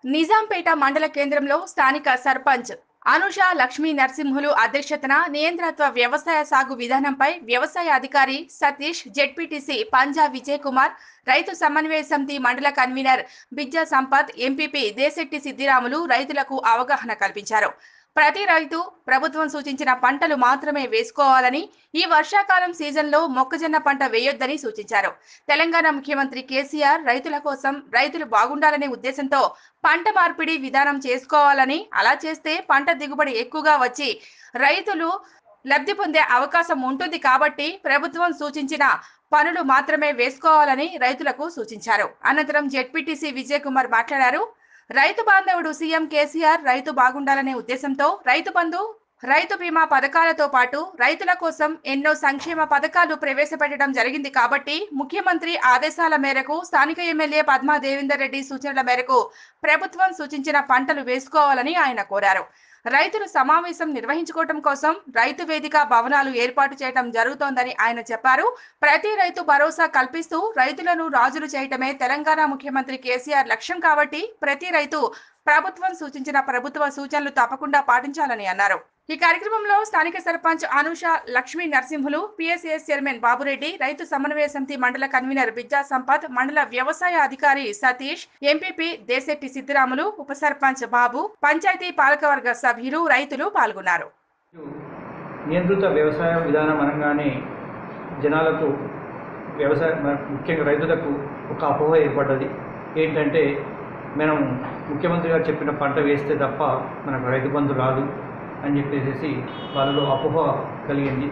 నిజాంపేట మండల కేంద్రంలో స్థానిక సర్పంచ్ అనుష లక్ష్మీ నరసింహులు అధ్యక్షతన నియంత్రత్వ వ్యవసాయ సాగు విధానంపై వ్యవసాయ అధికారి సతీష్ జెడ్పీటీసీ పంజా విజయ్ కుమార్ రైతు సమన్వయ సమితి మండల కన్వీనర్ బిజ్జా సంపత్ ఎంపీపీ దేశెట్టి సిద్దిరాములు రైతులకు అవగాహన కల్పించారు ప్రతి రైతు ప్రభుత్వం సూచించిన పంటలు మాత్రమే వేసుకోవాలని ఈ వర్షాకాలం సీజన్లో మొక్కజొన్న పంట వేయొద్దని సూచించారు తెలంగాణ ముఖ్యమంత్రి కేసీఆర్ రైతుల కోసం రైతులు బాగుండాలనే ఉద్దేశంతో పంట మార్పిడి విధానం చేసుకోవాలని అలా చేస్తే పంట దిగుబడి ఎక్కువగా వచ్చి రైతులు లబ్ధి పొందే అవకాశం ఉంటుంది కాబట్టి ప్రభుత్వం సూచించిన పనులు మాత్రమే వేసుకోవాలని రైతులకు సూచించారు అనంతరం జెడ్పీటీసీ విజయ్ కుమార్ మాట్లాడారు రైతు బాంధవుడు సీఎం కేసీఆర్ రైతు బాగుండాలనే ఉద్దేశంతో రైతు బంధు రైతు బీమా పథకాలతో పాటు రైతుల కోసం ఎన్నో సంక్షేమ పథకాలు ప్రవేశపెట్టడం జరిగింది కాబట్టి ముఖ్యమంత్రి ఆదేశాల మేరకు స్థానిక ఎమ్మెల్యే పద్మా దేవేందర్ రెడ్డి సూచనల మేరకు ప్రభుత్వం సూచించిన పంటలు వేసుకోవాలని ఆయన కోరారు రైతులు సమావేశం నిర్వహించుకోవటం కోసం రైతు వేదిక భవనాలు ఏర్పాటు చేయడం జరుగుతోందని ఆయన చెప్పారు ప్రతి రైతు భరోసా కల్పిస్తూ రైతులను రాజులు చేయటమే తెలంగాణ ముఖ్యమంత్రి కేసీఆర్ లక్ష్యం కాబట్టి ప్రతి రైతు ప్రభుత్వం సూచించిన ప్రభుత్వ సూచనలు తప్పకుండా పాటించాలని అన్నారు ఈ కార్యక్రమంలో స్థానిక సర్పంచ్ అనుష లక్ష్మీ నరసింహులు పిఎస్ఎస్ చైర్మన్ బాబురెడ్డి రైతు సమన్వయ సమితి మండల కన్వీనర్ బిజ్జా సంపత్ మండల వ్యవసాయ అధికారి సతీష్ ఎంపీపీ దేశెట్టి సిద్దిరాములు ఉప సర్పంచ్ బాబు పంచాయతీ పాలకవర్గ సభ్యులు రైతులు పాల్గొన్నారు నియంత్రిత వ్యవసాయ విధానం అనగానే జనాలకు వ్యవసాయ మన- ముఖ్యంగా రైతులకు ఒక అపోహ ఏర్పడ్డది ఏంటంటే మనం ముఖ్యమంత్రి గారు చెప్పిన పంట వేస్తే తప్ప మనకు రైతు బంధు రాదు అని చెప్పేసి వాళ్ళలో అపోహ కలిగింది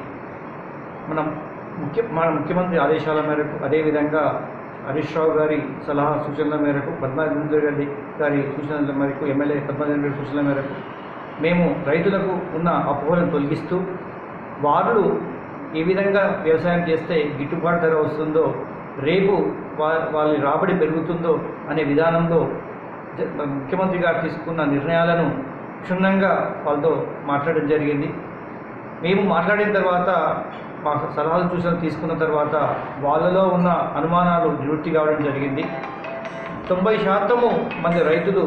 మనం ముఖ్య మన ముఖ్యమంత్రి ఆదేశాల మేరకు అదేవిధంగా హరీష్ రావు గారి సలహా సూచనల మేరకు పద్మాదేంద్ర రెడ్డి గారి సూచనల మేరకు ఎమ్మెల్యే పద్మాదేంద్ర రెడ్డి సూచనల మేరకు మేము రైతులకు ఉన్న అపోహలను తొలగిస్తూ వాళ్ళు ఏ విధంగా వ్యవసాయం చేస్తే గిట్టుబాటు ధర వస్తుందో రేపు వా వాళ్ళ రాబడి పెరుగుతుందో అనే విధానంలో జ- ముఖ్యమంత్రి గారు తీసుకున్న నిర్ణయాలను క్షుణ్ణంగా వాళ్ళతో మాట్లాడడం జరిగింది మేము మాట్లాడిన తర్వాత మా సలహాలు సూచనలు తీసుకున్న తర్వాత వాళ్ళలో ఉన్న అనుమానాలు నివృత్తి కావడం జరిగింది తొంభై శాతము మంది రైతులు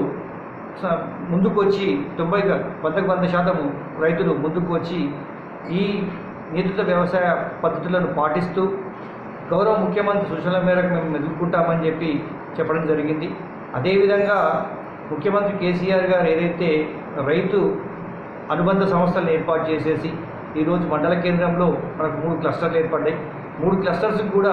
స- ముందుకు వచ్చి తొంభై గ- వందకు వంద శాతము రైతులు ముందుకు వచ్చి ఈ నియంత్రిత వ్యవసాయ పద్ధతులను పాటిస్తూ గౌరవ ముఖ్యమంత్రి సూచనల మేరకు మేము ఎదుర్కొంటామని చెప్పి చెప్పడం జరిగింది అదేవిధంగా ముఖ్యమంత్రి కేసీఆర్ గారు ఏదైతే రైతు అనుబంధ సంస్థలను ఏర్పాటు చేసేసి ఈరోజు మండల కేంద్రంలో మనకు మూడు క్లస్టర్లు ఏర్పడ్డాయి మూడు క్లస్టర్స్ కూడా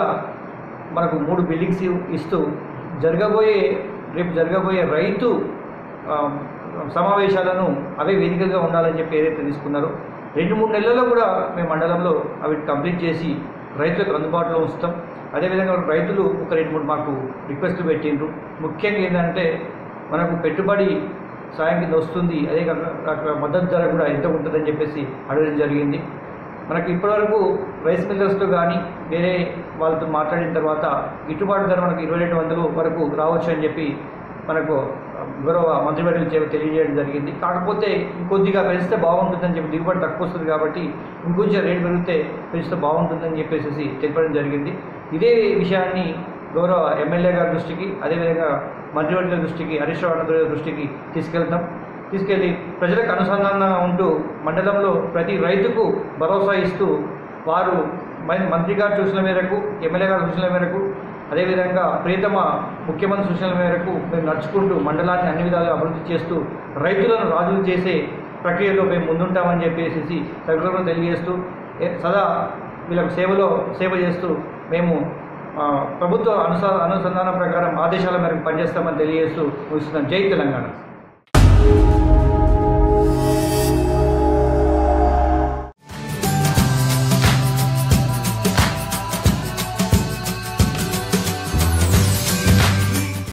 మనకు మూడు బిల్డింగ్స్ ఇస్తూ జరగబోయే రేపు జరగబోయే రైతు ఆ, సమావేశాలను అవే వేదికగా ఉండాలని చెప్పి ఏదైతే తీసుకున్నారో రెండు మూడు నెలల్లో కూడా మేము మండలంలో అవి కంప్లీట్ చేసి రైతులకు అందుబాటులో ఉంచుతాం అదేవిధంగా రైతులు ఒక రెండు మూడు మాకు రిక్వెస్ట్లు పెట్టిండ్రు ముఖ్యంగా ఏంటంటే మనకు పెట్టుబడి సాయం కింద వస్తుంది అదే కాక మద్దతు ధర కూడా ఎంత ఉంటుందని చెప్పేసి అడగడం జరిగింది మనకి ఇప్పటివరకు రైస్ మిల్లర్స్తో కానీ వేరే వాళ్ళతో మాట్లాడిన తర్వాత గిట్టుబాటు ధర మనకు ఇరవై రెండు వందలు వరకు రావచ్చు అని చెప్పి మనకు గౌరవ మంత్రివర్యులు చే- తెలియజేయడం జరిగింది కాకపోతే ఇంకొద్దిగా పెంచితే బాగుంటుందని చెప్పి దిగుబడి తక్కువ వస్తుంది కాబట్టి ఇంకొంచెం రేటు పెరిగితే పెంచితే బాగుంటుందని చెప్పేసి తెలపడం జరిగింది ఇదే విషయాన్ని గౌరవ ఎమ్మెల్యే గారి దృష్టికి అదేవిధంగా మంత్రివర్యుల దృష్టికి హరీష్ రావు గారి దృష్టికి తీసుకెళ్తాం తీసుకెళ్లి ప్రజలకు అనుసంధానంగా ఉంటూ మండలంలో ప్రతి రైతుకు భరోసా ఇస్తూ వారు మన- మంత్రి గారి సూచనల మేరకు ఎమ్మెల్యే గారి సూచనల మేరకు అదేవిధంగా ప్రియతమ ముఖ్యమంత్రి సూచనల మేరకు మేము నడుచుకుంటూ మండలాన్ని అన్ని విధాలుగా అభివృద్ధి చేస్తూ రైతులను రాజులు చేసే ప్రక్రియలో మేము ముందుంటామని చెప్పేసి సగర్వంగా తెలియజేస్తూ ఏ- సదా వీళ్ళకు సేవలో సేవ చేస్తూ మేము ఆ, ప్రభుత్వ అనుస అనుసంధానం ప్రకారం ఆదేశాల మేరకు పనిచేస్తామని తెలియజేస్తూ ముగిస్తున్నాం జై తెలంగాణ